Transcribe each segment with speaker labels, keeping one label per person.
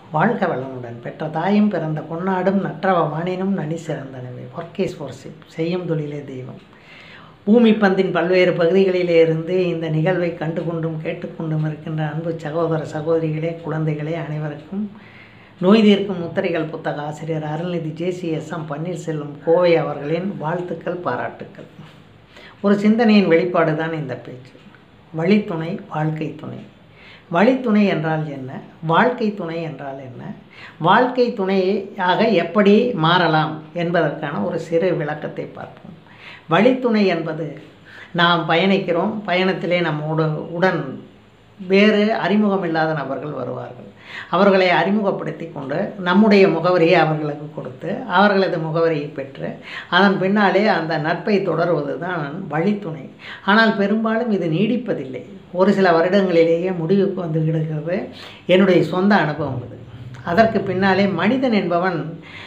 Speaker 1: வாழ்க வளமுடன் பெற்ற தாயும் பிறந்த பொன்னாடும் நற்றவ மானினும் நனி சிறந்தனவே ஒர்க் இஸ் worship செய்யும் தொழிலே தெய்வம் பூமி பந்தின் பல்வேறு பகுதிகளிலே இருந்து இந்த நிகழ்வை கண்டு கொண்டும் கேட்டுக்கொண்டும் இருக்கின்ற அன்பு சகோதர சகோதரிகளே குழந்தைகளே அனைவருக்கும் நோய் தீர்க்கும் முத்திரைகள் புத்தக ஆசிரியர் Arulnidhi JC S M Panneerselvam Kovai அவர்களின் வாழ்த்துக்கள் பாராட்டுக்கள் ஒரு சிந்தனையின் வெளிப்பாடு தான் இந்த பேச்சு வழித்துணை வாழ்க்கை துணை வழித்துணை என்றால் என்ன வாழ்க்கை துணை என்றால் என்ன வாழ்க்கை துணையாக எப்படி மாறலாம் என்பதற்கான ஒரு சிறு விளக்கத்தை பார்ப்போம் வழித்துணை என்பது நாம் பயணிக்கிறோம் பயணத்திலே நம்மோடு உடன் வேறு அறிமுகம் இல்லாத நபர்கள் வருவார்கள் அவர்களை அறிமுகப்படுத்தி கொண்டு நம்முடைய முகவரியை அவர்களுக்கு கொடுத்து அவர்களது முகவரியை பெற்று அதன் பின்னாலே அந்த நட்பை தொடர்வது தான் வழித்துணை ஆனால் பெரும்பாலும் இது நீடிப்பதில்லை ஒரு சில வருடங்களிலேயே முடிவுக்கு வந்து விடுகிறது என்னுடைய சொந்த அனுபவம் இது அதற்கு பின்னாலே மனிதன் என்பவன்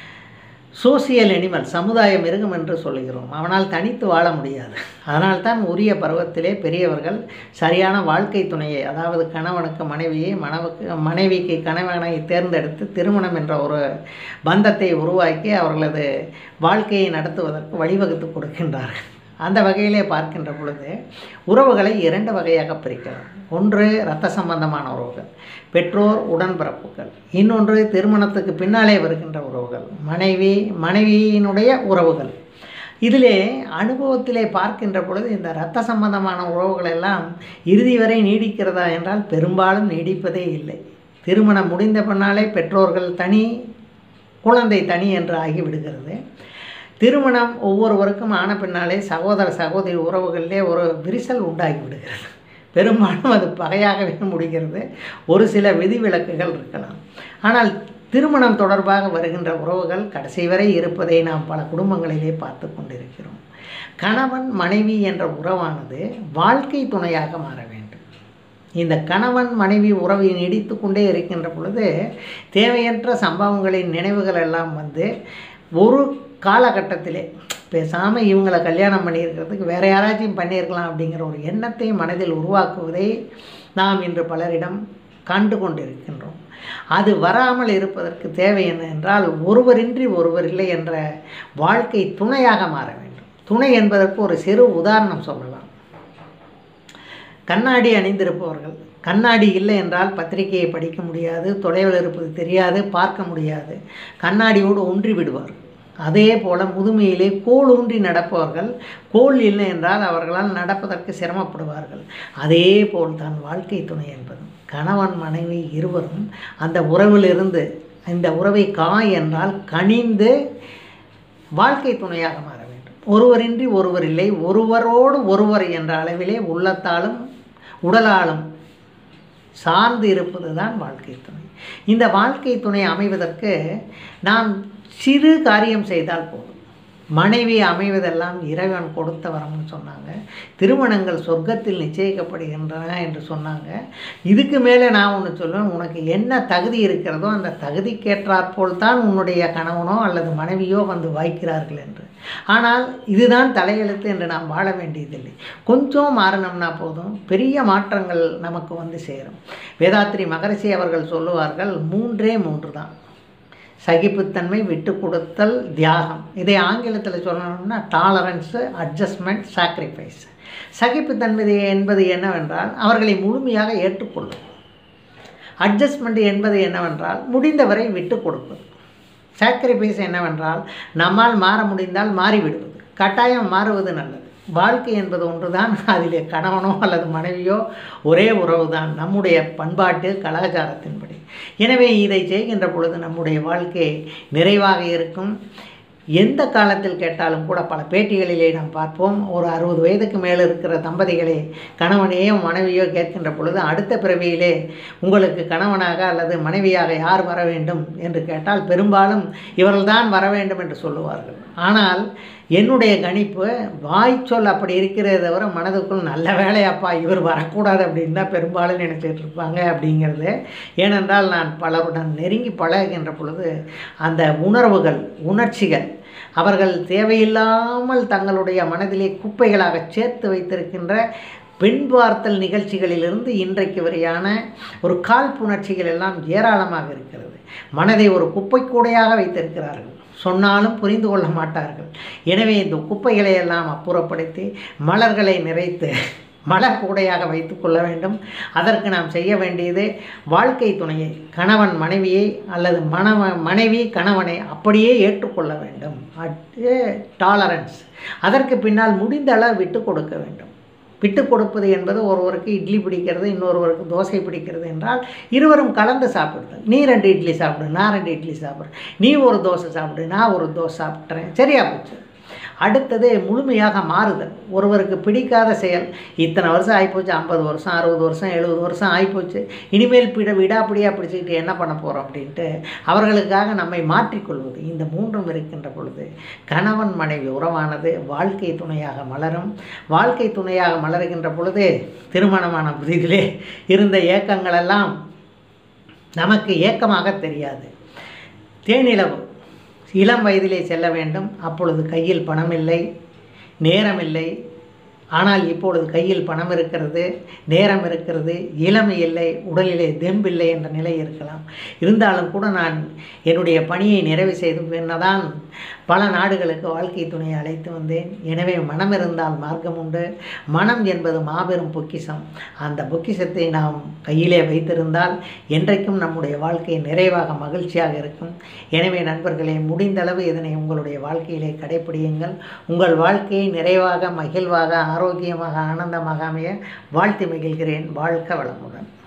Speaker 1: சோசியல் அனிமல் சமுதாய மிருகம் என்று சொல்லுகிறோம் அவனால் தனித்து வாழ முடியாது அதனால்தான் உரிய பருவத்திலே பெரியவர்கள் சரியான வாழ்க்கை துணையை அதாவது கணவனுக்கு மனைவியை மணவுக்கு மனைவிக்கு கணவனை தேர்ந்தெடுத்து திருமணம் என்ற ஒரு பந்தத்தை உருவாக்கி அவர்களது வாழ்க்கையை நடத்துவதற்கு வழிவகுத்து கொடுக்கின்றார்கள் அந்த வகையிலே பார்க்கின்ற பொழுது உறவுகளை இரண்டு வகையாக பிரிக்கலாம் ஒன்று இரத்த சம்பந்தமான உறவுகள் பெற்றோர் உடன்பிறப்புகள் இன்னொன்று திருமணத்துக்கு பின்னாலே வருகின்ற உறவுகள் மனைவி மனைவியினுடைய உறவுகள் இதிலே அனுபவத்திலே பார்க்கின்ற பொழுது இந்த இரத்த சம்பந்தமான உறவுகள் எல்லாம் இறுதி வரை நீடிக்கிறதா என்றால் பெரும்பாலும் நீடிப்பதே இல்லை திருமணம் முடிந்த பின்னாலே பெற்றோர்கள் தனி குழந்தை தனி என்று ஆகிவிடுகிறது திருமணம் ஒவ்வொருவருக்கும் ஆன பின்னாலே சகோதர சகோதரி உறவுகளிலே ஒரு விரிசல் உண்டாகி விடுகிறது பெரும்பாலும் அது பகையாகவே முடிகிறது ஒரு சில விதிவிலக்குகள் இருக்கலாம் ஆனால் திருமணம் தொடர்பாக வருகின்ற உறவுகள் கடைசி வரை இருப்பதை நாம் பல குடும்பங்களிலே பார்த்து கொண்டிருக்கிறோம் கணவன் மனைவி என்ற உறவானது வாழ்க்கை துணையாக மாற வேண்டும் இந்த கணவன் மனைவி உறவை நீடித்து கொண்டே இருக்கின்ற பொழுது தேவையற்ற சம்பவங்களின் நினைவுகள் எல்லாம் வந்து ஒரு காலகட்டத்திலே பேசாமல் இவங்களை கல்யாணம் பண்ணியிருக்கிறதுக்கு வேறு யாராச்சும் பண்ணியிருக்கலாம் அப்படிங்கிற ஒரு எண்ணத்தை மனதில் உருவாக்குவதை நாம் இன்று பலரிடம் கண்டு கொண்டிருக்கின்றோம் அது வராமல் இருப்பதற்கு தேவை என்ன என்றால் ஒருவரின்றி ஒருவர் இல்லை என்ற வாழ்க்கை துணையாக மாற வேண்டும் துணை என்பதற்கு ஒரு சிறு உதாரணம் சொல்லலாம் கண்ணாடி அணிந்திருப்பவர்கள் கண்ணாடி இல்லை என்றால் பத்திரிகையை படிக்க முடியாது தொலைவில் இருப்பது தெரியாது பார்க்க முடியாது கண்ணாடியோடு ஒன்றி விடுவார்கள் அதே போல் முதுமையிலே கோல் ஊன்றி நடப்பவர்கள் கோல் இல்லை என்றால் அவர்களால் நடப்பதற்கு சிரமப்படுவார்கள் அதே போல் தான் வாழ்க்கை துணை என்பதும் கணவன் மனைவி இருவரும் அந்த உறவிலிருந்து இந்த உறவை காய் என்றால் கனிந்து வாழ்க்கை துணையாக மாற வேண்டும் ஒருவரின்றி ஒருவர் இல்லை ஒருவரோடு ஒருவர் என்ற அளவிலே உள்ளத்தாலும் உடலாலும் சார்ந்து இருப்பது தான் வாழ்க்கை துணை இந்த வாழ்க்கை துணை அமைவதற்கு நாம் சிறு காரியம் செய்தால் போதும் மனைவி அமைவதெல்லாம் இறைவன் கொடுத்த வரம்னு சொன்னாங்க திருமணங்கள் சொர்க்கத்தில் நிச்சயிக்கப்படுகின்றன என்று சொன்னாங்க இதுக்கு மேலே நான் ஒன்று சொல்லுவேன் உனக்கு என்ன தகுதி இருக்கிறதோ அந்த தகுதிக்கேற்றாற்போல் தான் உன்னுடைய கணவனோ அல்லது மனைவியோ வந்து வாய்க்கிறார்கள் என்று ஆனால் இதுதான் தலையெழுத்து என்று நாம் வாழ வேண்டியதில்லை கொஞ்சம் மாறினோம்னா போதும் பெரிய மாற்றங்கள் நமக்கு வந்து சேரும் வேதாத்திரி மகரிஷி அவர்கள் சொல்லுவார்கள் மூன்றே மூன்று தான் சகிப்புத்தன்மை விட்டு கொடுத்தல் தியாகம் இதை ஆங்கிலத்தில் சொல்லணும்னா டாலரன்ஸு அட்ஜஸ்ட்மெண்ட் சாக்ரிஃபைஸ் சகிப்புத்தன்மை என்பது என்னவென்றால் அவர்களை முழுமையாக ஏற்றுக்கொள்ளும் அட்ஜஸ்ட்மெண்ட் என்பது என்னவென்றால் முடிந்தவரை விட்டு கொடுப்பது சாக்ரிஃபைஸ் என்னவென்றால் நம்மால் மாற முடிந்தால் மாறிவிடுவது கட்டாயம் மாறுவது நல்லது வாழ்க்கை என்பது ஒன்றுதான் அதிலே கணவனோ அல்லது மனைவியோ ஒரே உறவு தான் நம்முடைய பண்பாட்டு கலாச்சாரத்தின்படி எனவே இதை செய்கின்ற பொழுது நம்முடைய வாழ்க்கை நிறைவாக இருக்கும் எந்த காலத்தில் கேட்டாலும் கூட பல பேட்டிகளிலே நாம் பார்ப்போம் ஒரு அறுபது வயதுக்கு மேலே இருக்கிற தம்பதிகளை கணவனையோ மனைவியோ கேட்கின்ற பொழுது அடுத்த பிறவியிலே உங்களுக்கு கணவனாக அல்லது மனைவியாக யார் வர வேண்டும் என்று கேட்டால் பெரும்பாலும் இவர்கள்தான் வர வேண்டும் என்று சொல்லுவார்கள் ஆனால் என்னுடைய கணிப்பு வாய்ச்சொல் அப்படி இருக்கிறத தவிர மனதுக்குள் நல்ல வேலையாப்பா இவர் வரக்கூடாது அப்படின்னு தான் பெரும்பாலும் நினைச்சிட்டு இருப்பாங்க அப்படிங்கிறது ஏனென்றால் நான் பலருடன் நெருங்கி பழகுகின்ற பொழுது அந்த உணர்வுகள் உணர்ச்சிகள் அவர்கள் தேவையில்லாமல் தங்களுடைய மனதிலே குப்பைகளாக சேர்த்து வைத்திருக்கின்ற பெண் பார்த்தல் நிகழ்ச்சிகளிலிருந்து இன்றைக்கு வரையான ஒரு காழ்ப்புணர்ச்சிகள் எல்லாம் ஏராளமாக இருக்கிறது மனதை ஒரு குப்பை கூடையாக வைத்திருக்கிறார்கள் சொன்னாலும் புரிந்து கொள்ள மாட்டார்கள் எனவே இந்த குப்பைகளை எல்லாம் அப்புறப்படுத்தி மலர்களை நிறைத்து மலர் கூடையாக வைத்து கொள்ள வேண்டும் அதற்கு நாம் செய்ய வேண்டியது வாழ்க்கை துணையை கணவன் மனைவியை அல்லது மணவ மனைவி கணவனை அப்படியே ஏற்றுக்கொள்ள வேண்டும் டாலரன்ஸ் அதற்கு பின்னால் முடிந்த அளவு விட்டு கொடுக்க வேண்டும் விட்டு கொடுப்பது என்பது ஒருவருக்கு இட்லி பிடிக்கிறது இன்னொருவருக்கு தோசை பிடிக்கிறது என்றால் இருவரும் கலந்து சாப்பிடுதல் நீ ரெண்டு இட்லி சாப்பிடு நான் ரெண்டு இட்லி சாப்பிட்றேன் நீ ஒரு தோசை சாப்பிடு நான் ஒரு தோசை சாப்பிட்றேன் சரியா போச்சு அடுத்தது முழுமையாக மாறுதல் ஒருவருக்கு பிடிக்காத செயல் இத்தனை வருஷம் ஆகிப்போச்சு ஐம்பது வருஷம் அறுபது வருஷம் எழுபது வருஷம் ஆகிப்போச்சு இனிமேல் பிட விடாப்பிடியாக பிடிச்சிக்கிட்டு என்ன பண்ண போகிறோம் அப்படின்ட்டு அவர்களுக்காக நம்மை மாற்றிக்கொள்வது இந்த மூன்றும் இருக்கின்ற பொழுது கணவன் மனைவி உறவானது வாழ்க்கை துணையாக மலரும் வாழ்க்கை துணையாக மலருகின்ற பொழுது திருமணமான புதிதிலே இருந்த ஏக்கங்களெல்லாம் நமக்கு ஏக்கமாக தெரியாது தேனிலவு இளம் வயதிலே செல்ல வேண்டும் அப்பொழுது கையில் பணம் இல்லை நேரம் இல்லை ஆனால் இப்பொழுது கையில் பணம் இருக்கிறது நேரம் இருக்கிறது இளமை இல்லை உடலிலே தெம்பில்லை என்ற நிலை இருக்கலாம் இருந்தாலும் கூட நான் என்னுடைய பணியை நிறைவு செய்து பின்னதான் பல நாடுகளுக்கு வாழ்க்கை துணையை அழைத்து வந்தேன் எனவே மனம் இருந்தால் மார்க்கம் உண்டு மனம் என்பது மாபெரும் பொக்கிஷம் அந்த பொக்கிஷத்தை நாம் கையிலே வைத்திருந்தால் என்றைக்கும் நம்முடைய வாழ்க்கை நிறைவாக மகிழ்ச்சியாக இருக்கும் எனவே நண்பர்களே முடிந்தளவு இதனை உங்களுடைய வாழ்க்கையிலே கடைப்பிடியுங்கள் உங்கள் வாழ்க்கையை நிறைவாக மகிழ்வாக ஆரோக்கியமாக ஆனந்தமாக அமைய வாழ்த்து மகிழ்கிறேன் வாழ்க்க வளமுடன்